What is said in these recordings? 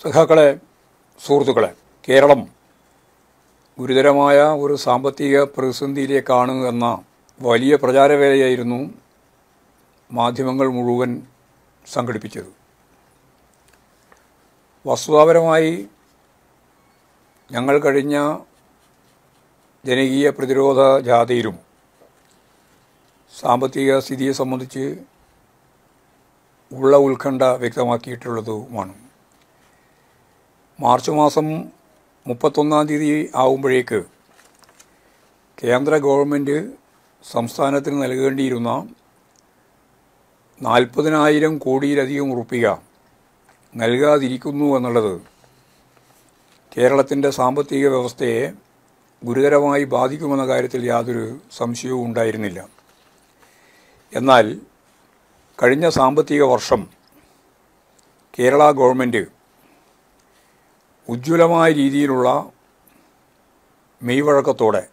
സഖാക്കളെ സുഹൃത്തുക്കളെ കേരളം ഗുരുതരമായ ഒരു സാമ്പത്തിക പ്രതിസന്ധിയിലേക്കാണ് എന്ന വലിയ പ്രചാരവേലയായിരുന്നു മാധ്യമങ്ങൾ മുഴുവൻ സംഘടിപ്പിച്ചത് വസ്തുതാപരമായി ഞങ്ങൾ കഴിഞ്ഞ ജനകീയ പ്രതിരോധ ജാഥയിലും സാമ്പത്തിക സ്ഥിതിയെ സംബന്ധിച്ച് ഉള്ള ഉത്കണ്ഠ വ്യക്തമാക്കിയിട്ടുള്ളതുമാണ് മാർച്ച് മാസം മുപ്പത്തൊന്നാം തീയതി ആവുമ്പോഴേക്ക് കേന്ദ്ര ഗവൺമെൻറ് സംസ്ഥാനത്തിന് നൽകേണ്ടിയിരുന്ന നാൽപ്പതിനായിരം കോടിയിലധികം ഉറുപ്പിക നൽകാതിരിക്കുന്നു എന്നുള്ളത് കേരളത്തിൻ്റെ സാമ്പത്തിക വ്യവസ്ഥയെ ഗുരുതരമായി ബാധിക്കുമെന്ന കാര്യത്തിൽ യാതൊരു സംശയവും ഉണ്ടായിരുന്നില്ല എന്നാൽ കഴിഞ്ഞ സാമ്പത്തിക വർഷം കേരള ഗവൺമെൻറ് ഉജ്ജ്വലമായ രീതിയിലുള്ള മെയ്വഴക്കത്തോടെ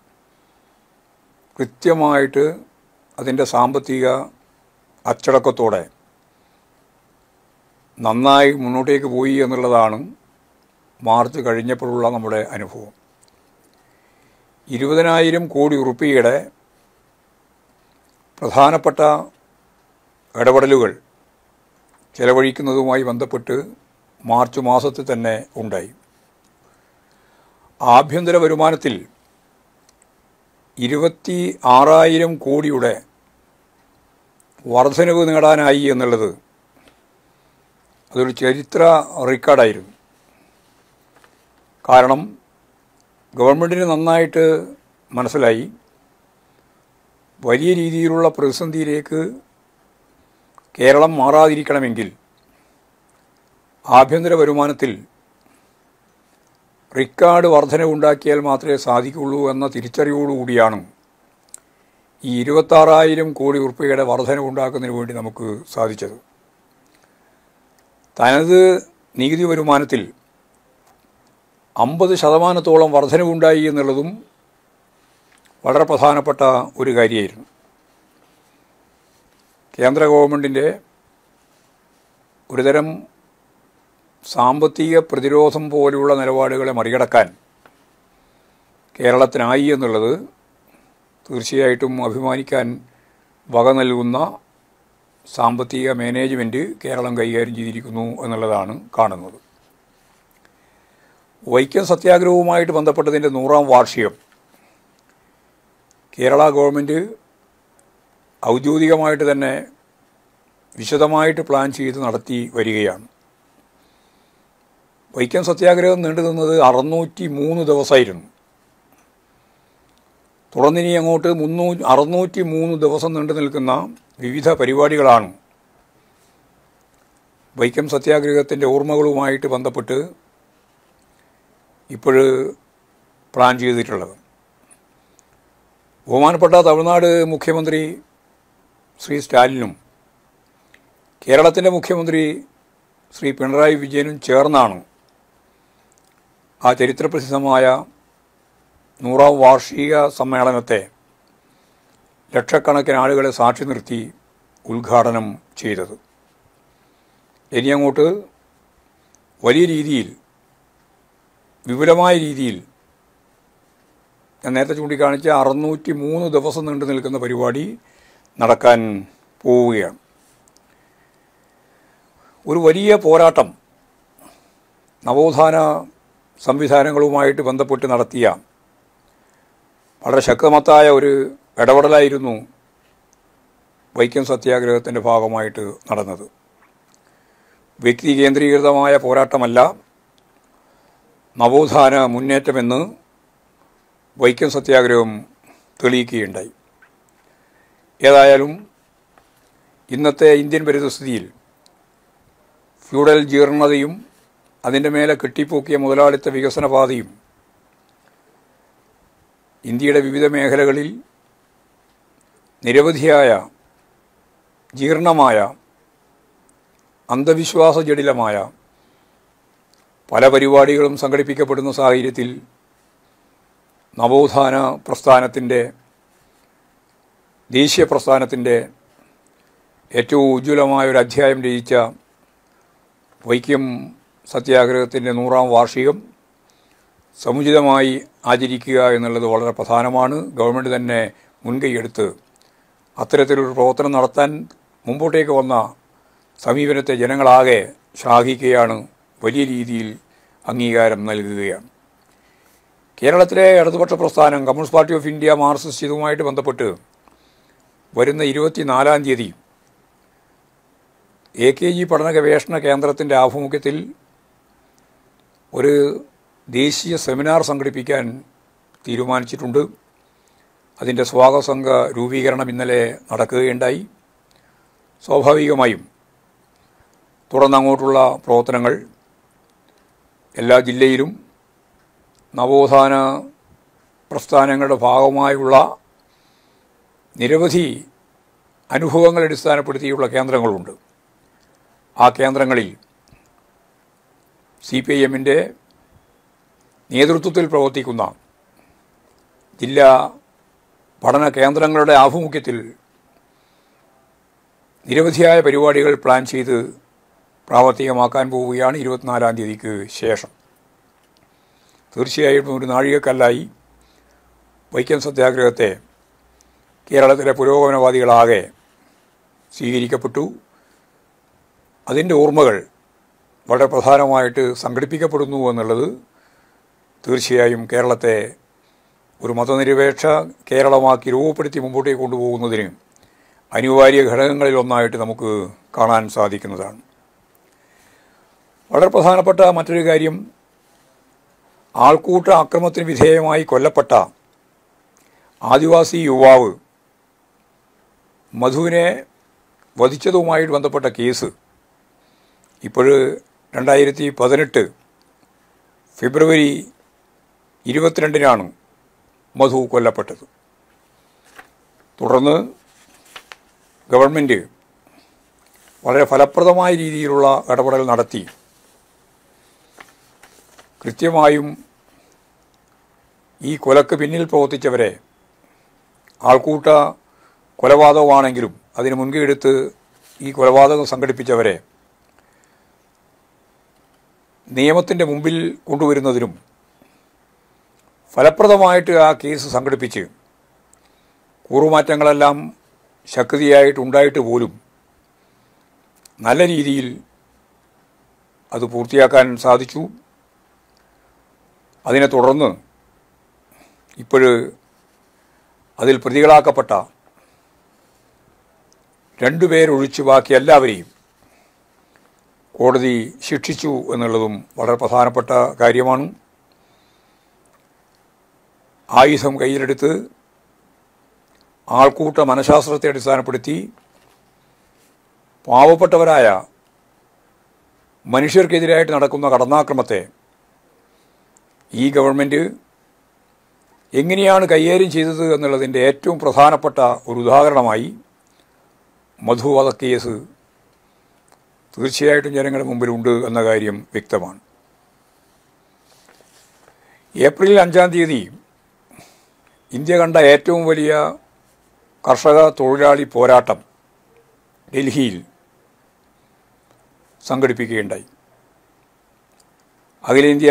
കൃത്യമായിട്ട് അതിൻ്റെ സാമ്പത്തിക അച്ചടക്കത്തോടെ നന്നായി മുന്നോട്ടേക്ക് പോയി എന്നുള്ളതാണ് മാർച്ച് കഴിഞ്ഞപ്പോഴുള്ള നമ്മുടെ അനുഭവം ഇരുപതിനായിരം കോടി ഉറുപ്പികയുടെ പ്രധാനപ്പെട്ട ഇടപെടലുകൾ ചെലവഴിക്കുന്നതുമായി ബന്ധപ്പെട്ട് മാർച്ച് മാസത്തിൽ തന്നെ ഉണ്ടായി ആഭ്യന്തര വരുമാനത്തിൽ ഇരുപത്തി ആറായിരം കോടിയുടെ വർധനവ് നേടാനായി എന്നുള്ളത് അതൊരു ചരിത്ര റെക്കോർഡായിരുന്നു കാരണം ഗവൺമെൻറ്റിന് നന്നായിട്ട് മനസ്സിലായി വലിയ രീതിയിലുള്ള പ്രതിസന്ധിയിലേക്ക് കേരളം മാറാതിരിക്കണമെങ്കിൽ ആഭ്യന്തര വരുമാനത്തിൽ റിക്കാർഡ് വർധനവുണ്ടാക്കിയാൽ മാത്രമേ സാധിക്കുള്ളൂ എന്ന തിരിച്ചറിവോടുകൂടിയാണ് ഈ ഇരുപത്താറായിരം കോടി ഉറുപ്പികയുടെ വർധനവുണ്ടാക്കുന്നതിന് വേണ്ടി നമുക്ക് സാധിച്ചത് തനത് നികുതി വരുമാനത്തിൽ അമ്പത് ശതമാനത്തോളം വർധനവുണ്ടായി എന്നുള്ളതും വളരെ പ്രധാനപ്പെട്ട ഒരു കാര്യമായിരുന്നു കേന്ദ്ര ഗവൺമെൻറ്റിൻ്റെ ഒരുതരം സാമ്പത്തിക പ്രതിരോധം പോലെയുള്ള നിലപാടുകളെ മറികടക്കാൻ കേരളത്തിനായി എന്നുള്ളത് തീർച്ചയായിട്ടും അഭിമാനിക്കാൻ വക നൽകുന്ന സാമ്പത്തിക മാനേജ്മെൻറ്റ് കേരളം കൈകാര്യം ചെയ്തിരിക്കുന്നു എന്നുള്ളതാണ് കാണുന്നത് വൈക്കം സത്യാഗ്രഹവുമായിട്ട് ബന്ധപ്പെട്ടതിൻ്റെ നൂറാം വാർഷികം കേരള ഗവൺമെൻറ് ഔദ്യോഗികമായിട്ട് തന്നെ വിശദമായിട്ട് പ്ലാൻ ചെയ്ത് നടത്തി വരികയാണ് വൈക്കം സത്യാഗ്രഹം നീണ്ടു നിന്നത് അറുന്നൂറ്റി മൂന്ന് ദിവസമായിരുന്നു തുടർന്നിനി അങ്ങോട്ട് മുന്നൂ അറുന്നൂറ്റി മൂന്ന് ദിവസം നീണ്ടു നിൽക്കുന്ന വിവിധ പരിപാടികളാണ് വൈക്കം സത്യാഗ്രഹത്തിൻ്റെ ഓർമ്മകളുമായിട്ട് ബന്ധപ്പെട്ട് ഇപ്പോൾ പ്ലാൻ ചെയ്തിട്ടുള്ളത് ബഹുമാനപ്പെട്ട തമിഴ്നാട് മുഖ്യമന്ത്രി ശ്രീ സ്റ്റാലിനും കേരളത്തിൻ്റെ മുഖ്യമന്ത്രി ശ്രീ പിണറായി വിജയനും ചേർന്നാണ് ആ ചരിത്രപ്രസിദ്ധമായ നൂറാം വാർഷിക സമ്മേളനത്തെ ലക്ഷക്കണക്കിന് ആളുകളെ സാക്ഷി നിർത്തി ഉദ്ഘാടനം ചെയ്തത് ഇനി അങ്ങോട്ട് വലിയ രീതിയിൽ വിപുലമായ രീതിയിൽ ഞാൻ നേരത്തെ ചൂണ്ടിക്കാണിച്ച അറുന്നൂറ്റി മൂന്ന് ദിവസം നീണ്ടു നിൽക്കുന്ന പരിപാടി നടക്കാൻ പോവുകയാണ് ഒരു വലിയ പോരാട്ടം നവോത്ഥാന സംവിധാനങ്ങളുമായിട്ട് ബന്ധപ്പെട്ട് നടത്തിയ വളരെ ശക്തമത്തായ ഒരു ഇടപെടലായിരുന്നു വൈക്കം സത്യാഗ്രഹത്തിൻ്റെ ഭാഗമായിട്ട് നടന്നത് വ്യക്തി കേന്ദ്രീകൃതമായ പോരാട്ടമല്ല നവോത്ഥാന മുന്നേറ്റമെന്ന് വൈക്കം സത്യാഗ്രഹം തെളിയിക്കുകയുണ്ടായി ഏതായാലും ഇന്നത്തെ ഇന്ത്യൻ പരിതസ്ഥിതിയിൽ ഫ്യൂഡൽ ജീർണതയും അതിൻ്റെ മേലെ കെട്ടിപ്പൊക്കിയ മുതലാളിത്ത വികസന പാതയും ഇന്ത്യയുടെ വിവിധ മേഖലകളിൽ നിരവധിയായ ജീർണമായ അന്ധവിശ്വാസ ജടിലമായ പല പരിപാടികളും സംഘടിപ്പിക്കപ്പെടുന്ന സാഹചര്യത്തിൽ നവോത്ഥാന പ്രസ്ഥാനത്തിൻ്റെ ദേശീയ പ്രസ്ഥാനത്തിൻ്റെ ഏറ്റവും ഉജ്ജ്വലമായ ഒരു അധ്യായം രചിച്ച വൈക്കം സത്യാഗ്രഹത്തിൻ്റെ നൂറാം വാർഷികം സമുചിതമായി ആചരിക്കുക എന്നുള്ളത് വളരെ പ്രധാനമാണ് ഗവൺമെൻറ് തന്നെ മുൻകൈയെടുത്ത് അത്തരത്തിലൊരു പ്രവർത്തനം നടത്താൻ മുമ്പോട്ടേക്ക് വന്ന സമീപനത്തെ ജനങ്ങളാകെ ശ്ലാഘിക്കുകയാണ് വലിയ രീതിയിൽ അംഗീകാരം നൽകുകയാണ് കേരളത്തിലെ ഇടതുപക്ഷ പ്രസ്ഥാനം communist party of India Marxist ഇതുമായിട്ട് ബന്ധപ്പെട്ട് വരുന്ന ഇരുപത്തിനാലാം തീയതി എ കെ ജി പഠന ഗവേഷണ കേന്ദ്രത്തിൻ്റെ ആഭിമുഖ്യത്തിൽ ഒരു ദേശീയ സെമിനാർ സംഘടിപ്പിക്കാൻ തീരുമാനിച്ചിട്ടുണ്ട് അതിൻ്റെ സ്വാഗത സംഘ രൂപീകരണം ഇന്നലെ നടക്കുകയുണ്ടായി സ്വാഭാവികമായും തുടർന്നങ്ങോട്ടുള്ള പ്രവർത്തനങ്ങൾ എല്ലാ ജില്ലയിലും നവോത്ഥാന പ്രസ്ഥാനങ്ങളുടെ ഭാഗമായുള്ള നിരവധി അനുഭവങ്ങൾ അടിസ്ഥാനപ്പെടുത്തിയുള്ള കേന്ദ്രങ്ങളുണ്ട് ആ കേന്ദ്രങ്ങളിൽ സി പി ഐ എമ്മിൻ്റെ നേതൃത്വത്തിൽ പ്രവർത്തിക്കുന്ന ജില്ലാ പഠന കേന്ദ്രങ്ങളുടെ ആഭിമുഖ്യത്തിൽ നിരവധിയായ പരിപാടികൾ പ്ലാൻ ചെയ്ത് പ്രാവർത്തികമാക്കാൻ പോവുകയാണ് ഇരുപത്തിനാലാം തീയതിക്ക് ശേഷം തീർച്ചയായും ഒരു നാഴികക്കല്ലായി വൈക്കം സത്യാഗ്രഹത്തെ കേരളത്തിലെ പുരോഗമനവാദികളാകെ സ്വീകരിക്കപ്പെട്ടു അതിൻ്റെ ഓർമ്മകൾ വളരെ പ്രധാനമായിട്ട് സംഘടിപ്പിക്കപ്പെടുന്നു എന്നുള്ളത് തീർച്ചയായും കേരളത്തെ ഒരു മതനിരപേക്ഷ കേരളമാക്കി രൂപപ്പെടുത്തി മുമ്പോട്ടേക്ക് കൊണ്ടുപോകുന്നതിന് അനിവാര്യ ഘടകങ്ങളിൽ ഒന്നായിട്ട് നമുക്ക് കാണാൻ സാധിക്കുന്നതാണ് വളരെ പ്രധാനപ്പെട്ട മറ്റൊരു കാര്യം ആൾക്കൂട്ട അക്രമത്തിന് വിധേയമായി കൊല്ലപ്പെട്ട ആദിവാസി യുവാവ് മധുവിനെ വധിച്ചതുമായിട്ട് ബന്ധപ്പെട്ട കേസ് ഇപ്പോൾ രണ്ടായിരത്തി പതിനെട്ട് ഫെബ്രുവരി ഇരുപത്തിരണ്ടിനാണ് മധു കൊല്ലപ്പെട്ടത് തുടർന്ന് ഗവൺമെൻറ് വളരെ ഫലപ്രദമായ രീതിയിലുള്ള ഇടപെടൽ നടത്തി കൃത്യമായും ഈ കൊലക്ക് പിന്നിൽ പ്രവർത്തിച്ചവരെ ആൾക്കൂട്ട കൊലപാതകമാണെങ്കിലും അതിന് മുൻകൈ എടുത്ത് ഈ കൊലപാതകം സംഘടിപ്പിച്ചവരെ നിയമത്തിൻ്റെ മുമ്പിൽ കൊണ്ടുവരുന്നതിനും ഫലപ്രദമായിട്ട് ആ കേസ് സംഘടിപ്പിച്ച് കൂറുമാറ്റങ്ങളെല്ലാം ശക്തിയായിട്ടുണ്ടായിട്ട് പോലും നല്ല രീതിയിൽ അത് പൂർത്തിയാക്കാൻ സാധിച്ചു അതിനെ തുടർന്ന് ഇപ്പോഴ് അതിൽ പ്രതികളാക്കപ്പെട്ട രണ്ടുപേരൊഴിച്ച് ബാക്കി എല്ലാവരെയും കോടതി ശിക്ഷിച്ചു എന്നുള്ളതും വളരെ പ്രധാനപ്പെട്ട കാര്യമാണ് ആയുധം കയ്യിലെടുത്ത് ആൾക്കൂട്ട മനഃശാസ്ത്രത്തെ അടിസ്ഥാനപ്പെടുത്തി പാവപ്പെട്ടവരായ മനുഷ്യർക്കെതിരായിട്ട് നടക്കുന്ന കടന്നാക്രമത്തെ ഈ ഗവൺമെൻറ് എങ്ങനെയാണ് കൈകാര്യം ചെയ്തത് എന്നുള്ളതിൻ്റെ ഏറ്റവും പ്രധാനപ്പെട്ട ഒരു ഉദാഹരണമായി മധുവധ കേസ് തീർച്ചയായിട്ടും ജനങ്ങളുടെ മുമ്പിലുണ്ട് എന്ന കാര്യം വ്യക്തമാണ് ഏപ്രിൽ അഞ്ചാം തീയതി ഇന്ത്യ കണ്ട ഏറ്റവും വലിയ കർഷക തൊഴിലാളി പോരാട്ടം ഡൽഹിയിൽ സംഘടിപ്പിക്കുകയുണ്ടായി അഖിലേന്ത്യ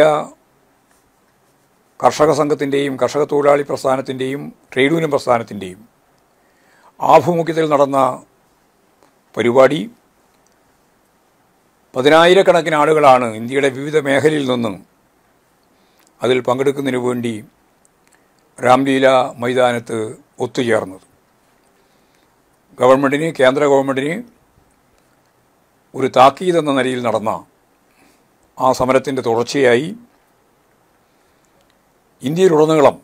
കർഷക സംഘത്തിൻ്റെയും കർഷക തൊഴിലാളി പ്രസ്ഥാനത്തിൻ്റെയും ട്രേഡ് യൂണിയൻ പ്രസ്ഥാനത്തിൻ്റെയും ആഭിമുഖ്യത്തിൽ നടന്ന പരിപാടി പതിനായിരക്കണക്കിന് ആളുകളാണ് ഇന്ത്യയുടെ വിവിധ മേഖലയിൽ നിന്നും അതിൽ പങ്കെടുക്കുന്നതിന് വേണ്ടി രാംലീല മൈതാനത്ത് ഒത്തുചേർന്നത് ഗവൺമെൻറ്റിന് കേന്ദ്ര ഗവൺമെൻറ്റിന് ഒരു താക്കീത് എന്ന നിലയിൽ നടന്ന ആ സമരത്തിൻ്റെ തുടർച്ചയായി ഇന്ത്യയിലുടനീളം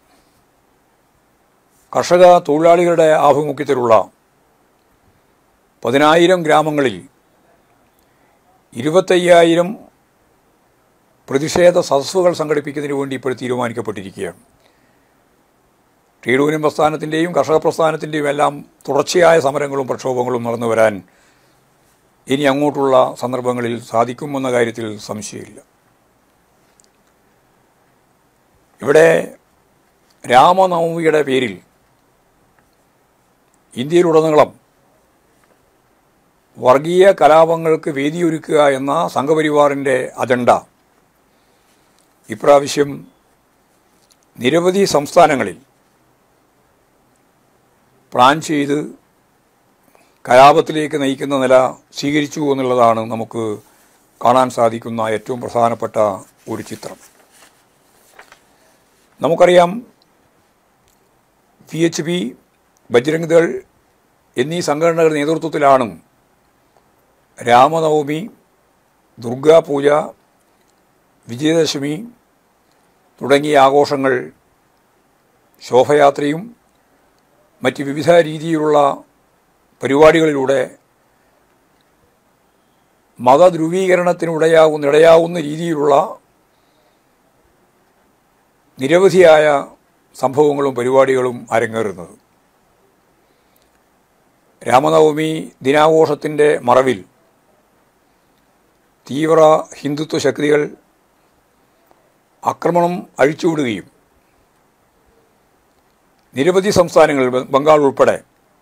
കർഷക തൊഴിലാളികളുടെ ആഭിമുഖ്യത്തിലുള്ള പതിനായിരം ഗ്രാമങ്ങളിൽ ഇരുപത്തയ്യായിരം പ്രതിഷേധ സദസ്സുകൾ സംഘടിപ്പിക്കുന്നതിന് വേണ്ടി ഇപ്പോൾ തീരുമാനിക്കപ്പെട്ടിരിക്കുകയാണ് ട്രേഡ് യൂണിയൻ പ്രസ്ഥാനത്തിൻ്റെയും കർഷക പ്രസ്ഥാനത്തിൻ്റെയും എല്ലാം തുടർച്ചയായ സമരങ്ങളും പ്രക്ഷോഭങ്ങളും നടന്നു വരാൻ ഇനി അങ്ങോട്ടുള്ള സന്ദർഭങ്ങളിൽ സാധിക്കുമെന്ന കാര്യത്തിൽ സംശയമില്ല ഇവിടെ രാമനവമിയുടെ പേരിൽ ഇന്ത്യയിലുടനീളം വർഗീയ കലാപങ്ങൾക്ക് വേദിയൊരുക്കുക എന്ന സംഘപരിവാറിൻ്റെ അജണ്ട ഇപ്രാവശ്യം നിരവധി സംസ്ഥാനങ്ങളിൽ പ്ലാൻ ചെയ്ത് കലാപത്തിലേക്ക് നയിക്കുന്ന നില സ്വീകരിച്ചു എന്നുള്ളതാണ് നമുക്ക് കാണാൻ സാധിക്കുന്ന ഏറ്റവും പ്രധാനപ്പെട്ട ഒരു ചിത്രം നമുക്കറിയാം P H P Bajrang Dal എന്നീ സംഘടനകളുടെ നേതൃത്വത്തിലാണ് രാമനവമി ദുർഗാപൂജ വിജയദശമി തുടങ്ങിയ ആഘോഷങ്ങൾ ശോഭയാത്രയും മറ്റ് വിവിധ രീതിയിലുള്ള പരിപാടികളിലൂടെ മതധ്രുവീകരണത്തിനിടയാകുന്ന ഇടയാവുന്ന രീതിയിലുള്ള നിരവധിയായ സംഭവങ്ങളും പരിപാടികളും അരങ്ങേറുന്നത് രാമനവമി ദിനാഘോഷത്തിൻ്റെ മറവിൽ തീവ്ര ഹിന്ദുത്വ ശക്തികൾ ആക്രമണം അഴിച്ചുവിടുകയും നിരവധി സംസ്ഥാനങ്ങൾ ബ- ബംഗാൾ ഉൾപ്പെടെ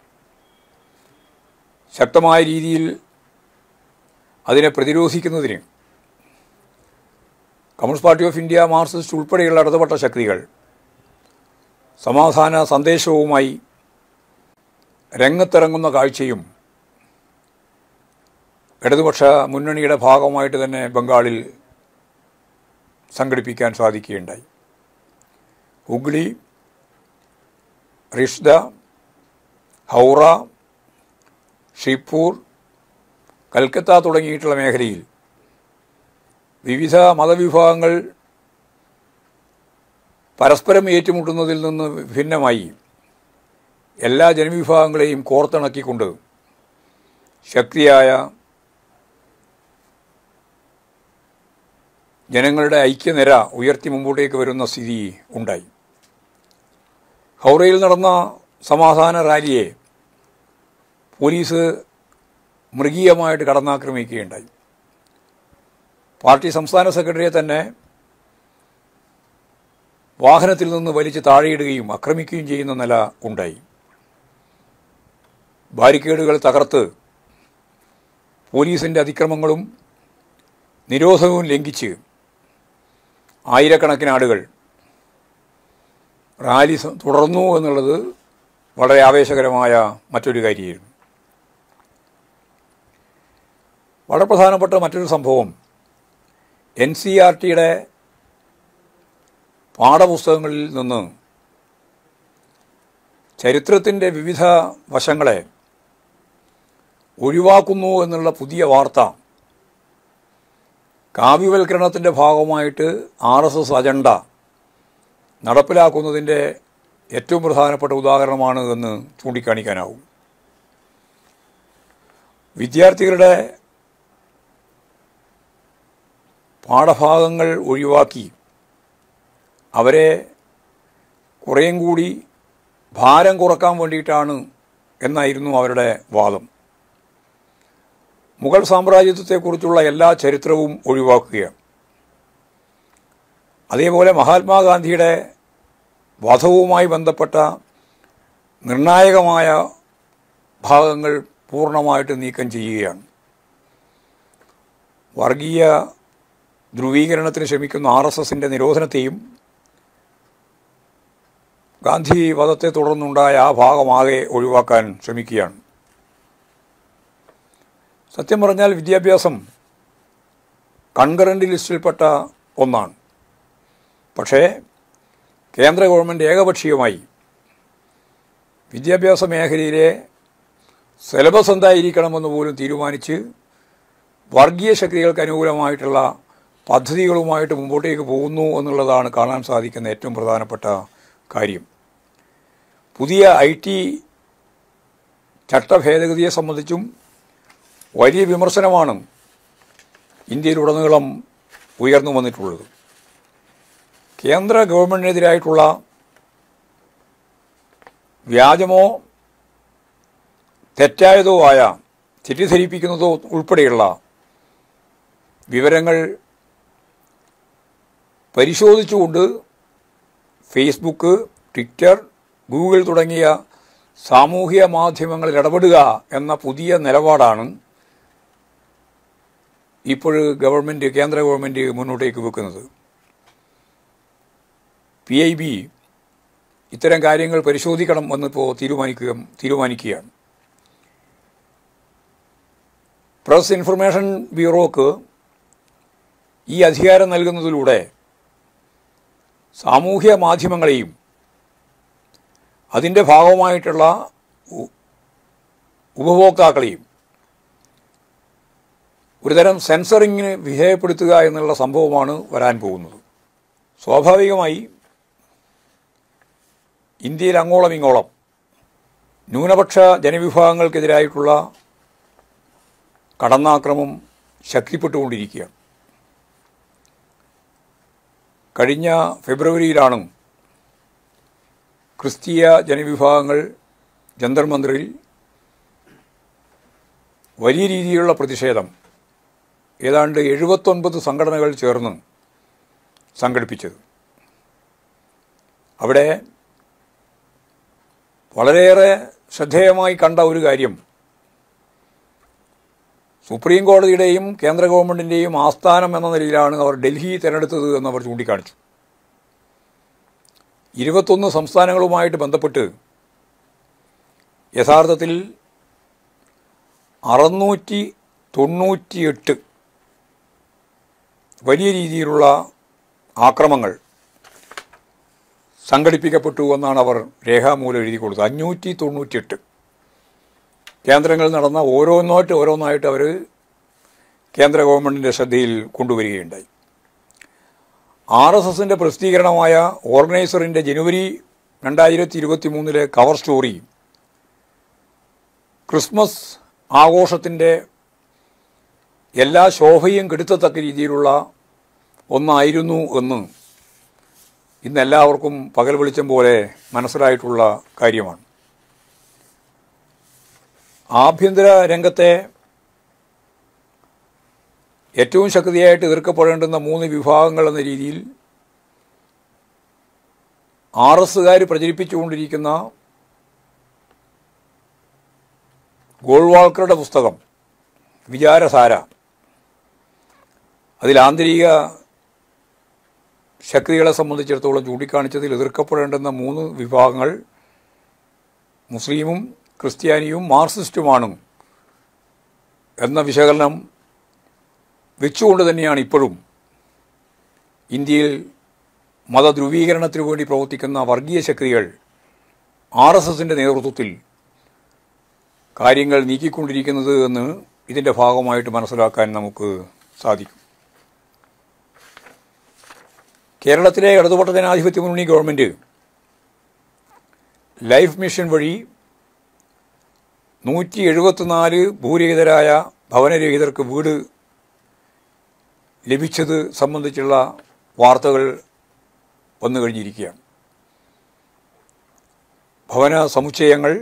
ശക്തമായ രീതിയിൽ അതിനെ പ്രതിരോധിക്കുന്നതിന് communist party of India Marxist ഉൾപ്പെടെയുള്ള ഇടതുപെട്ട ശക്തികൾ സമാധാന സന്ദേശവുമായി രംഗത്തിറങ്ങുന്ന കാഴ്ചയും ഇടതുപക്ഷ മുന്നണിയുടെ ഭാഗമായിട്ട് തന്നെ ബംഗാളിൽ സംഘടിപ്പിക്കാൻ സാധിക്കുകയുണ്ടായി ഹുഗ്ലി റിഷ്ദ ഹൗറ ഷിപ്പൂർ കൽക്കത്ത തുടങ്ങിയിട്ടുള്ള മേഖലയിൽ വിവിധ മതവിഭാഗങ്ങൾ പരസ്പരം ഏറ്റുമുട്ടുന്നതിൽ നിന്ന് ഭിന്നമായി എല്ലാ ജനവിഭാഗങ്ങളെയും കോർത്തിണക്കിക്കൊണ്ട് ശക്തിയായ ജനങ്ങളുടെ ഐക്യനിര ഉയർത്തി മുമ്പോട്ടേക്ക് വരുന്ന സ്ഥിതി ഉണ്ടായി ഹൗറയിൽ നടന്ന സമാധാന റാലിയെ പോലീസ് മൃഗീയമായിട്ട് കടന്നാക്രമിക്കുകയുണ്ടായി പാർട്ടി സംസ്ഥാന സെക്രട്ടറിയെ തന്നെ വാഹനത്തിൽ നിന്ന് വലിച്ച് താഴെയിടുകയും ആക്രമിക്കുകയും ചെയ്യുന്ന നില ഉണ്ടായി ബാരിക്കേഡുകൾ തകർത്ത് പോലീസിൻ്റെ അതിക്രമങ്ങളും നിരോധനവും ലംഘിച്ച് ആയിരക്കണക്കിന് ആളുകൾ റാലി സ- തുടർന്നു എന്നുള്ളത് വളരെ ആവേശകരമായ മറ്റൊരു കാര്യമായിരുന്നു വളരെ പ്രധാനപ്പെട്ട മറ്റൊരു സംഭവം എൻ സി ആർ ടിയുടെ പാഠപുസ്തകങ്ങളിൽ നിന്ന് ചരിത്രത്തിൻ്റെ വിവിധ വശങ്ങളെ ഒഴിവാക്കുന്നു എന്നുള്ള പുതിയ വാർത്ത കാവ്യവൽക്കരണത്തിൻ്റെ ഭാഗമായിട്ട് ആർ എസ് എസ് അജണ്ട നടപ്പിലാക്കുന്നതിൻ്റെ ഏറ്റവും പ്രധാനപ്പെട്ട ഉദാഹരണമാണ് എന്ന് ചൂണ്ടിക്കാണിക്കാനാവും വിദ്യാർത്ഥികളുടെ പാഠഭാഗങ്ങൾ ഒഴിവാക്കി അവരെ കുറേയും കൂടി ഭാരം കുറക്കാൻ വേണ്ടിയിട്ടാണ് എന്നായിരുന്നു അവരുടെ വാദം മുഗൾ സാമ്രാജ്യത്വത്തെക്കുറിച്ചുള്ള എല്ലാ ചരിത്രവും ഒഴിവാക്കുകയാണ് അതേപോലെ മഹാത്മാഗാന്ധിയുടെ വധവുമായി ബന്ധപ്പെട്ട നിർണായകമായ ഭാഗങ്ങൾ പൂർണ്ണമായിട്ട് നീക്കം ചെയ്യുകയാണ് വർഗീയ ധ്രുവീകരണത്തിന് ശ്രമിക്കുന്ന ആർ എസ് എസിൻ്റെ നിരോധനത്തെയും ഗാന്ധി വധത്തെ തുടർന്നുണ്ടായ ആ ഭാഗമാകെ ഒഴിവാക്കാൻ ശ്രമിക്കുകയാണ് സത്യം പറഞ്ഞാൽ വിദ്യാഭ്യാസം കൺകറൻ്റ് ലിസ്റ്റിൽപ്പെട്ട ഒന്നാണ് പക്ഷേ കേന്ദ്ര ഗവൺമെൻറ് ഏകപക്ഷീയമായി വിദ്യാഭ്യാസ മേഖലയിലെ സിലബസ് എന്തായിരിക്കണമെന്ന് പോലും തീരുമാനിച്ച് വർഗീയ ശക്തികൾക്ക് അനുകൂലമായിട്ടുള്ള പദ്ധതികളുമായിട്ട് മുമ്പോട്ടേക്ക് പോകുന്നു എന്നുള്ളതാണ് കാണാൻ സാധിക്കുന്ന ഏറ്റവും പ്രധാനപ്പെട്ട കാര്യം പുതിയ ഐ ടി ചട്ടഭേദഗതിയെ സംബന്ധിച്ചും വലിയ വിമർശനമാണ് ഇന്ത്യയിലുടനീളം ഉയർന്നു വന്നിട്ടുള്ളത് കേന്ദ്ര ഗവൺമെൻറ്റിനെതിരായിട്ടുള്ള വ്യാജമോ തെറ്റായതോ ആയ തെറ്റിദ്ധരിപ്പിക്കുന്നതോ ഉൾപ്പെടെയുള്ള വിവരങ്ങൾ പരിശോധിച്ചുകൊണ്ട് ഫേസ്ബുക്ക് ട്വിറ്റർ ഗൂഗിൾ തുടങ്ങിയ സാമൂഹിക മാധ്യമങ്ങളിൽ ഇടപെടുക എന്ന പുതിയ നിലപാടാണ് ഇപ്പോൾ ഗവൺമെൻറ് കേന്ദ്ര ഗവൺമെൻറ് മുന്നോട്ടേക്ക് വെക്കുന്നത് പി ഐ ബി ഇത്തരം കാര്യങ്ങൾ പരിശോധിക്കണം എന്നിപ്പോൾ തീരുമാനിക്കുക തീരുമാനിക്കുകയാണ് പ്രസ് ഇൻഫർമേഷൻ ബ്യൂറോക്ക് ഈ അധികാരം നൽകുന്നതിലൂടെ സാമൂഹ്യ മാധ്യമങ്ങളെയും അതിൻ്റെ ഭാഗമായിട്ടുള്ള ഉ- ഉപഭോക്താക്കളെയും ഒരുതരം സെൻസറിങ്ങിന് വിധേയപ്പെടുത്തുക എന്നുള്ള സംഭവമാണ് വരാൻ പോകുന്നത് സ്വാഭാവികമായി ഇന്ത്യയിൽ അങ്ങോളം ഇങ്ങോളം ന്യൂനപക്ഷ ജനവിഭാഗങ്ങൾക്കെതിരായിട്ടുള്ള കടന്നാക്രമം ശക്തിപ്പെട്ടുകൊണ്ടിരിക്കുകയാണ് കഴിഞ്ഞ ഫെബ്രുവരിയിലാണ് ക്രിസ്തീയ ജനവിഭാഗങ്ങൾ ജന്തർ മന്ദിറിൽ വലിയ രീതിയിലുള്ള പ്രതിഷേധം ഏതാണ്ട് എഴുപത്തൊൻപത് സംഘടനകൾ ചേർന്ന് സംഘടിപ്പിച്ചത് അവിടെ വളരെയേറെ ശ്രദ്ധേയമായി കണ്ട ഒരു കാര്യം സുപ്രീം കോടതിയുടെയും കേന്ദ്ര ഗവൺമെൻറ്റിൻ്റെയും ആസ്ഥാനം എന്ന നിലയിലാണ് അവർ ഡൽഹി തിരഞ്ഞെടുത്തത് എന്നവർ ചൂണ്ടിക്കാണിച്ചു ഇരുപത്തൊന്ന് സംസ്ഥാനങ്ങളുമായിട്ട് ബന്ധപ്പെട്ട് യഥാർത്ഥത്തിൽ അറുന്നൂറ്റി തൊണ്ണൂറ്റിയെട്ട് വലിയ രീതിയിലുള്ള ആക്രമങ്ങൾ സംഘടിപ്പിക്കപ്പെട്ടു എന്നാണ് അവർ രേഖാമൂലം എഴുതി കൊടുത്തത് അഞ്ഞൂറ്റി തൊണ്ണൂറ്റിയെട്ട് കേന്ദ്രങ്ങളിൽ നടന്ന ഓരോന്നോട്ട് ഓരോന്നായിട്ട് അവർ കേന്ദ്ര ഗവൺമെൻറ്റിൻ്റെ ശ്രദ്ധയിൽ കൊണ്ടുവരികയുണ്ടായി ആർ എസ് എസിൻ്റെ പ്രസിദ്ധീകരണമായ ഓർഗനൈസറിൻ്റെ ജനുവരി രണ്ടായിരത്തി ഇരുപത്തി മൂന്നിലെ കവർ സ്റ്റോറി ക്രിസ്മസ് ആഘോഷത്തിൻ്റെ എല്ലാ ശോഭയും കെടുത്തത്തക്ക രീതിയിലുള്ള ഒന്നായിരുന്നു എന്ന് ഇന്ന് എല്ലാവർക്കും പകൽ വെളിച്ചം പോലെ മനസ്സിലായിട്ടുള്ള കാര്യമാണ് ആഭ്യന്തര രംഗത്തെ ഏറ്റവും ശക്തിയായിട്ട് എതിർക്കപ്പെടേണ്ടുന്ന മൂന്ന് വിഭാഗങ്ങൾ എന്ന രീതിയിൽ ആർ എസുകാർ പ്രചരിപ്പിച്ചുകൊണ്ടിരിക്കുന്ന ഗോൾവാൾക്കറുടെ പുസ്തകം വിചാരധാര അതിൽ ആന്തരിക ശക്തികളെ സംബന്ധിച്ചിടത്തോളം ചൂണ്ടിക്കാണിച്ചതിൽ എതിർക്കപ്പെടേണ്ടുന്ന മൂന്ന് വിഭാഗങ്ങൾ മുസ്ലിമും ക്രിസ്ത്യാനിയും മാർക്സിസ്റ്റുമാണ് എന്ന വിശകലനം വെച്ചുകൊണ്ട് തന്നെയാണ് ഇപ്പോഴും ഇന്ത്യയിൽ മതധ്രുവീകരണത്തിനു വേണ്ടി പ്രവർത്തിക്കുന്ന വർഗീയ ശക്തികൾ ആർ എസ് എസിൻ്റെ നേതൃത്വത്തിൽ കാര്യങ്ങൾ നീക്കിക്കൊണ്ടിരിക്കുന്നത് എന്ന് ഇതിൻ്റെ ഭാഗമായിട്ട് മനസ്സിലാക്കാൻ നമുക്ക് സാധിക്കും കേരളത്തിലെ ഇടതുപക്ഷ ജനാധിപത്യ മുന്നണി ഗവൺമെൻറ് ലൈഫ് മിഷൻ വഴി നൂറ്റി എഴുപത്തിനാല് ഭൂരഹിതരായ ഭവനരഹിതർക്ക് വീട് ലഭിച്ചത് സംബന്ധിച്ചുള്ള വാർത്തകൾ വന്നു കഴിഞ്ഞിരിക്കുകയാണ് ഭവന സമുച്ചയങ്ങൾ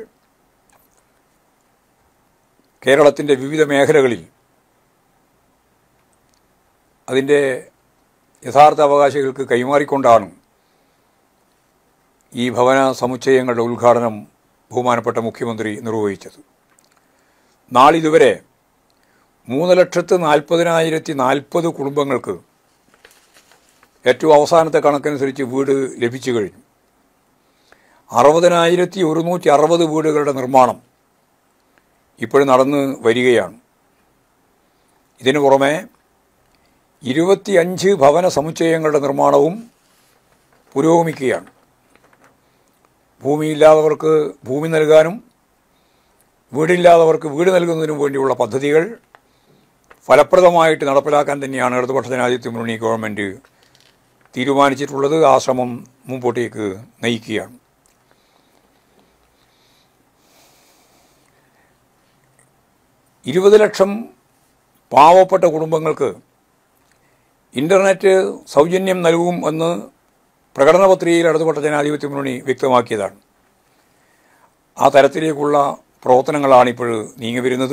കേരളത്തിൻ്റെ വിവിധ മേഖലകളിൽ അതിൻ്റെ യഥാർത്ഥ അവകാശികൾക്ക് കൈമാറിക്കൊണ്ടാണ് ഈ ഭവന സമുച്ചയങ്ങളുടെ ഉദ്ഘാടനം ബഹുമാനപ്പെട്ട മുഖ്യമന്ത്രി നിർവഹിച്ചത് നാളിതുവരെ മൂന്ന് ലക്ഷത്ത് നാൽപ്പതിനായിരത്തി നാൽപ്പത് കുടുംബങ്ങൾക്ക് ഏറ്റവും അവസാനത്തെ കണക്കനുസരിച്ച് വീട് ലഭിച്ചു കഴിഞ്ഞു അറുപതിനായിരത്തി ഒരുന്നൂറ്റി അറുപത് വീടുകളുടെ നിർമ്മാണം ഇപ്പോഴും നടന്ന് വരികയാണ് ഇതിനു പുറമെ ഇരുപത്തിയഞ്ച് ഭവന സമുച്ചയങ്ങളുടെ നിർമ്മാണവും പുരോഗമിക്കുകയാണ് ഭൂമിയില്ലാത്തവർക്ക് ഭൂമി നൽകാനും വീടില്ലാത്തവർക്ക് വീട് നൽകുന്നതിനും വേണ്ടിയുള്ള പദ്ധതികൾ ഫലപ്രദമായിട്ട് നടപ്പിലാക്കാൻ തന്നെയാണ് ഇടതുപക്ഷ ജനാധിപത്യ മുന്നണി ഗവൺമെൻറ് തീരുമാനിച്ചിട്ടുള്ളത് ആ ശ്രമം മുമ്പോട്ടേക്ക് നയിക്കുകയാണ് ഇരുപത് ലക്ഷം പാവപ്പെട്ട കുടുംബങ്ങൾക്ക് ഇൻ്റർനെറ്റ് സൗജന്യം നൽകും എന്ന് പ്രകടന പത്രികയിൽ ഇടതുപെട്ട ജനാധിപത്യ മുന്നണി വ്യക്തമാക്കിയതാണ് ആ തരത്തിലേക്കുള്ള പ്രവർത്തനങ്ങളാണ് ഇപ്പോൾ നീങ്ങി വരുന്നത്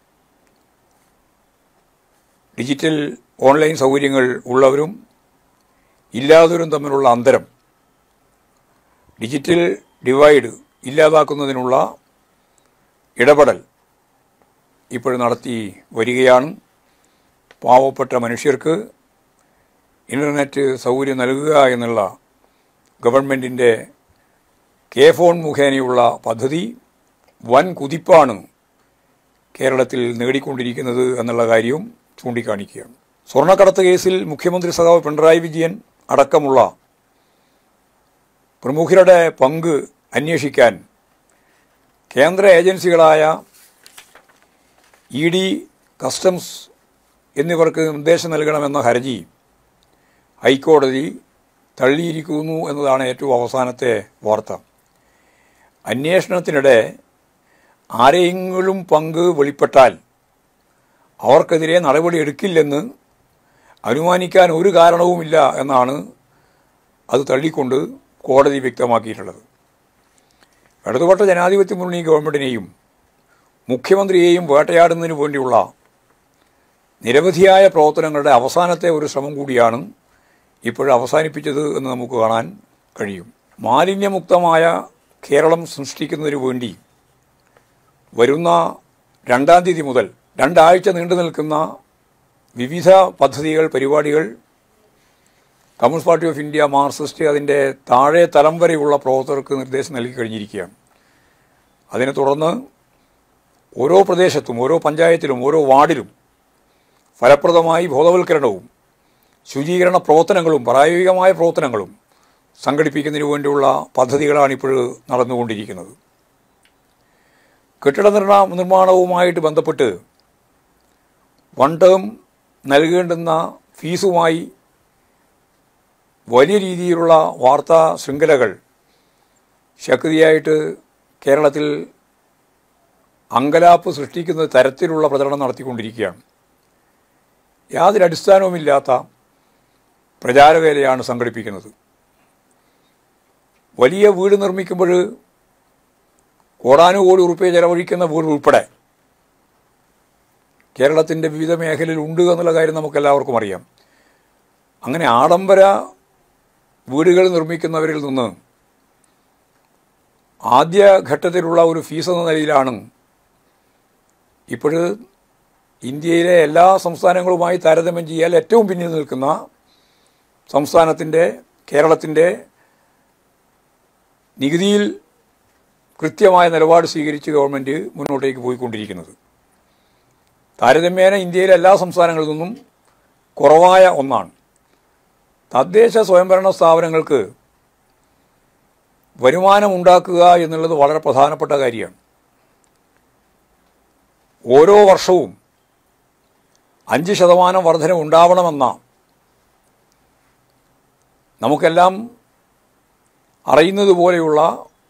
ഡിജിറ്റൽ ഓൺലൈൻ സൗകര്യങ്ങൾ ഉള്ളവരും ഇല്ലാത്തവരും തമ്മിലുള്ള അന്തരം ഡിജിറ്റൽ ഡിവൈഡ് ഇല്ലാതാക്കുന്നതിനുള്ള ഇടപെടൽ ഇപ്പോൾ നടത്തി വരികയാണ് പാവപ്പെട്ട മനുഷ്യർക്ക് ഇൻ്റർനെറ്റ് സൗകര്യം നൽകുക എന്നുള്ള ഗവൺമെൻറ്റിൻ്റെ കെ ഫോൺ മുഖേനയുള്ള പദ്ധതി വൻ കുതിപ്പാണ് കേരളത്തിൽ നേടിക്കൊണ്ടിരിക്കുന്നത് എന്നുള്ള കാര്യവും ചൂണ്ടിക്കാണിക്കുകയാണ് സ്വർണ്ണക്കടത്ത് കേസിൽ മുഖ്യമന്ത്രി സഖാവ് പിണറായി വിജയൻ അടക്കമുള്ള പ്രമുഖരുടെ പങ്ക് അന്വേഷിക്കാൻ കേന്ദ്ര ഏജൻസികളായ ഇ ഡി കസ്റ്റംസ് എന്നിവർക്ക് നിർദ്ദേശം നൽകണമെന്ന ഹർജി ഹൈക്കോടതി തള്ളിയിരിക്കുന്നു എന്നതാണ് ഏറ്റവും അവസാനത്തെ വാർത്ത അന്വേഷണത്തിനിടെ ആരെയെങ്കിലും പങ്ക് വെളിപ്പെട്ടാൽ അവർക്കെതിരെ നടപടി എടുക്കില്ലെന്ന് അനുമാനിക്കാൻ ഒരു കാരണവുമില്ല എന്നാണ് അത് തള്ളിക്കൊണ്ട് കോടതി വ്യക്തമാക്കിയിട്ടുള്ളത് ഇടതുപക്ഷ ജനാധിപത്യ മുന്നണി ഗവൺമെൻറ്റിനെയും മുഖ്യമന്ത്രിയെയും വേട്ടയാടുന്നതിന് വേണ്ടിയുള്ള നിരവധിയായ പ്രവർത്തനങ്ങളുടെ അവസാനത്തെ ഒരു ശ്രമം കൂടിയാണ് ഇപ്പോഴും അവസാനിപ്പിച്ചത് എന്ന് നമുക്ക് കാണാൻ കഴിയും മാലിന്യമുക്തമായ കേരളം സൃഷ്ടിക്കുന്നതിന് വേണ്ടി വരുന്ന രണ്ടാം തീയതി മുതൽ രണ്ടാഴ്ച നീണ്ടു നിൽക്കുന്ന വിവിധ പദ്ധതികൾ പരിപാടികൾ communist party of India Marxist അതിൻ്റെ താഴെ തലം വരെയുള്ള പ്രവർത്തകർക്ക് നിർദ്ദേശം നൽകി കഴിഞ്ഞിരിക്കുകയാണ് അതിനെ തുടർന്ന് ഓരോ പ്രദേശത്തും ഓരോ പഞ്ചായത്തിലും ഓരോ വാർഡിലും ഫലപ്രദമായി ബോധവൽക്കരണവും ശുചീകരണ പ്രവർത്തനങ്ങളും പ്രായോഗികമായ പ്രവർത്തനങ്ങളും സംഘടിപ്പിക്കുന്നതിന് വേണ്ടിയുള്ള പദ്ധതികളാണ് ഇപ്പോൾ നടന്നുകൊണ്ടിരിക്കുന്നത് കെട്ടിട നിർണ നിർമ്മാണവുമായിട്ട് ബന്ധപ്പെട്ട് വൺ ടേം നൽകേണ്ടുന്ന ഫീസുമായി വലിയ രീതിയിലുള്ള വാർത്താ ശൃംഖലകൾ ശക്തിയായിട്ട് കേരളത്തിൽ അങ്കലാപ്പ് സൃഷ്ടിക്കുന്ന തരത്തിലുള്ള പ്രചരണം നടത്തിക്കൊണ്ടിരിക്കുകയാണ് യാതൊരു അടിസ്ഥാനവുമില്ലാത്ത പ്രചാരവേലയാണ് സംഘടിപ്പിക്കുന്നത് വലിയ വീട് നിർമ്മിക്കുമ്പോൾ കോടാനുകോടി ഉറുപ്പ്യ ചെലവഴിക്കുന്ന വീട് ഉൾപ്പെടെ കേരളത്തിൻ്റെ വിവിധ മേഖലയിൽ ഉണ്ട് എന്നുള്ള കാര്യം നമുക്കെല്ലാവർക്കും അറിയാം അങ്ങനെ ആഡംബര വീടുകൾ നിർമ്മിക്കുന്നവരിൽ നിന്ന് ആദ്യ ഘട്ടത്തിലുള്ള ഒരു ഫീസ് എന്ന നിലയിലാണ് ഇപ്പോൾ ഇന്ത്യയിലെ എല്ലാ സംസ്ഥാനങ്ങളുമായി താരതമ്യം ചെയ്യാൻ ഏറ്റവും പിന്നിൽ നിൽക്കുന്ന സംസ്ഥാനത്തിൻ്റെ കേരളത്തിൻ്റെ നികുതിയിൽ കൃത്യമായ നിലപാട് സ്വീകരിച്ച് ഗവൺമെൻറ് മുന്നോട്ടേക്ക് പോയിക്കൊണ്ടിരിക്കുന്നത് താരതമ്യേന ഇന്ത്യയിലെ എല്ലാ സംസ്ഥാനങ്ങളിൽ നിന്നും കുറവായ ഒന്നാണ് തദ്ദേശ സ്വയംഭരണ സ്ഥാപനങ്ങൾക്ക് വരുമാനം ഉണ്ടാക്കുക എന്നുള്ളത് വളരെ പ്രധാനപ്പെട്ട കാര്യമാണ് ഓരോ വർഷവും അഞ്ച് ശതമാനം വർധന ഉണ്ടാവണമെന്ന നമുക്കെല്ലാം അറിയുന്നത് പോലെയുള്ള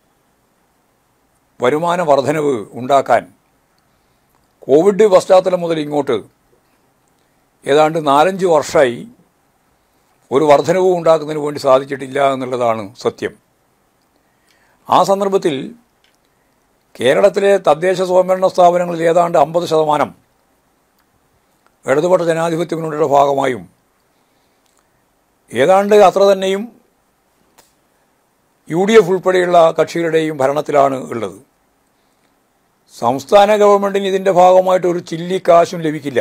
വരുമാന വർധനവ് ഉണ്ടാക്കാൻ കോവിഡ് പശ്ചാത്തലം മുതൽ ഇങ്ങോട്ട് ഏതാണ്ട് നാലഞ്ച് വർഷമായി ഒരു വർധനവും ഉണ്ടാക്കുന്നതിന് വേണ്ടി സാധിച്ചിട്ടില്ല എന്നുള്ളതാണ് സത്യം ആ സന്ദർഭത്തിൽ കേരളത്തിലെ തദ്ദേശ സ്വയംഭരണ സ്ഥാപനങ്ങളിൽ ഏതാണ്ട് അമ്പത് ശതമാനം ഇടതുപക്ഷ ജനാധിപത്യ മുന്നണിയുടെ ഭാഗമായും ഏതാണ്ട് അത്ര തന്നെയും യു ഡി എഫ് ഉൾപ്പെടെയുള്ള കക്ഷികളുടെയും ഭരണത്തിലാണ് ഉള്ളത് സംസ്ഥാന ഗവൺമെൻറ്റിന് ഇതിൻ്റെ ഭാഗമായിട്ട് ഒരു ചില്ലി കാശും ലഭിക്കില്ല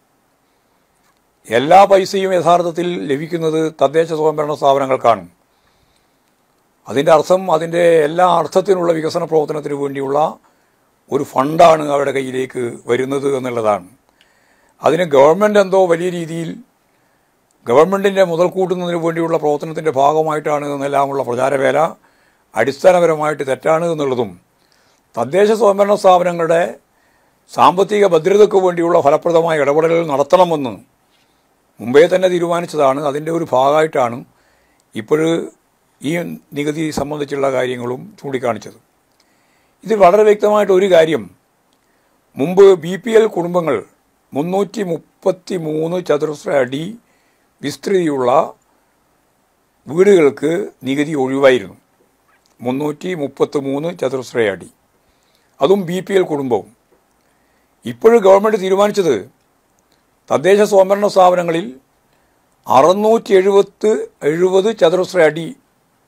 എല്ലാ പൈസയും യഥാർത്ഥത്തിൽ ലഭിക്കുന്നത് തദ്ദേശ സ്വയംഭരണ സ്ഥാപനങ്ങൾക്കാണ് അതിൻ്റെ അർത്ഥം അതിൻ്റെ എല്ലാ അർത്ഥത്തിനുള്ള വികസന പ്രവർത്തനത്തിന് വേണ്ടിയുള്ള ഒരു ഫണ്ടാണ് അവരുടെ കയ്യിലേക്ക് വരുന്നത് എന്നുള്ളതാണ് അതിന് ഗവൺമെൻറ് എന്തോ വലിയ രീതിയിൽ ഗവൺമെൻറ്റിൻ്റെ മുതൽ കൂട്ടുന്നതിന് വേണ്ടിയുള്ള പ്രവർത്തനത്തിൻ്റെ ഭാഗമായിട്ടാണ് എന്നെല്ലാമുള്ള പ്രചാരവേല അടിസ്ഥാനപരമായിട്ട് തെറ്റാണ് എന്നുള്ളതും തദ്ദേശ സ്വയംഭരണ സ്ഥാപനങ്ങളുടെ സാമ്പത്തിക ഭദ്രതയ്ക്ക് വേണ്ടിയുള്ള ഫലപ്രദമായ ഇടപെടലുകൾ നടത്തണമെന്ന് മുമ്പേ തന്നെ തീരുമാനിച്ചതാണ് അതിൻ്റെ ഒരു ഭാഗമായിട്ടാണ് ഇപ്പോൾ ഈ നികുതി സംബന്ധിച്ചുള്ള കാര്യങ്ങളും ചൂണ്ടിക്കാണിച്ചത് ഇത് വളരെ വ്യക്തമായിട്ട് ഒരു കാര്യം മുമ്പ് ബി പി എൽ കുടുംബങ്ങൾ മുന്നൂറ്റി മുപ്പത്തി മൂന്ന് ചതുരശ്ര അടി വിസ്തൃതിയുള്ള വീടുകൾക്ക് നികുതി ഒഴിവായിരുന്നു മുന്നൂറ്റി മുപ്പത്തി മൂന്ന് ചതുരശ്ര അടി അതും ബി പി എൽ കുടുംബവും ഇപ്പോഴും ഗവൺമെൻറ് തീരുമാനിച്ചത് തദ്ദേശ സ്വയംഭരണ സ്ഥാപനങ്ങളിൽ അറുന്നൂറ്റി എഴുപത്ത് എഴുപത് ചതുരശ്ര അടി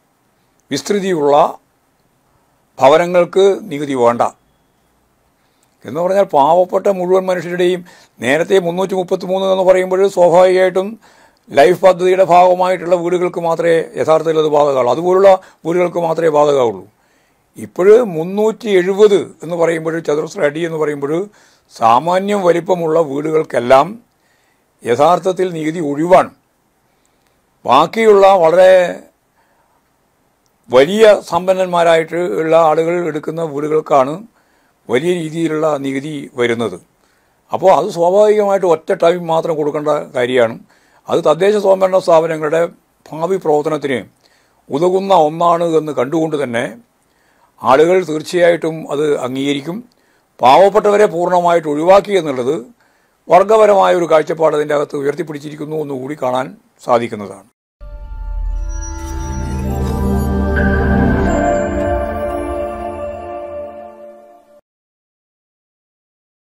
വിസ്തൃതിയുള്ള ഭവനങ്ങൾക്ക് നികുതി വേണ്ട എന്ന് പറഞ്ഞാൽ പാവപ്പെട്ട മുഴുവൻ മനുഷ്യരുടെയും നേരത്തെ മുന്നൂറ്റി മുപ്പത്തി മൂന്ന് എന്ന് പറയുമ്പോൾ സ്വാഭാവികമായിട്ടും ലൈഫ് പദ്ധതിയുടെ ഭാഗമായിട്ടുള്ള വീടുകൾക്ക് മാത്രമേ യഥാർത്ഥത്തിൽ അത് ബാധകമുള്ളൂ അതുപോലുള്ള വീടുകൾക്ക് മാത്രമേ ബാധകമുള്ളൂ ഇപ്പോഴ് മുന്നൂറ്റി എഴുപത് എന്ന് പറയുമ്പോൾ ചതുരശ്ര അടി എന്ന് പറയുമ്പോൾ സാമാന്യം വലിപ്പമുള്ള വീടുകൾക്കെല്ലാം യഥാർത്ഥത്തിൽ നികുതി ഒഴിവാണ് ബാക്കിയുള്ള വളരെ വലിയ സമ്പന്നന്മാരായിട്ട് ഉള്ള ആളുകൾ എടുക്കുന്ന വീടുകൾക്കാണ് വലിയ രീതിയിലുള്ള നികുതി വരുന്നത് അപ്പോൾ അത് സ്വാഭാവികമായിട്ട് ഒറ്റ ടൈം മാത്രം കൊടുക്കേണ്ട കാര്യമാണ് അത് തദ്ദേശ സ്വയംഭരണ സ്ഥാപനങ്ങളുടെ ഭാവി പ്രവർത്തനത്തിന് ഉതകുന്ന ഒന്നാണ് എന്ന് കണ്ടുകൊണ്ട് തന്നെ ആളുകൾ തീർച്ചയായിട്ടും അത് അംഗീകരിക്കും പാവപ്പെട്ടവരെ പൂർണ്ണമായിട്ട് ഒഴിവാക്കി എന്നുള്ളത് വർഗപരമായ ഒരു കാഴ്ചപ്പാട് അതിൻ്റെ അകത്ത് ഉയർത്തിപ്പിടിച്ചിരിക്കുന്നു എന്നുകൂടി കാണാൻ സാധിക്കുന്നതാണ്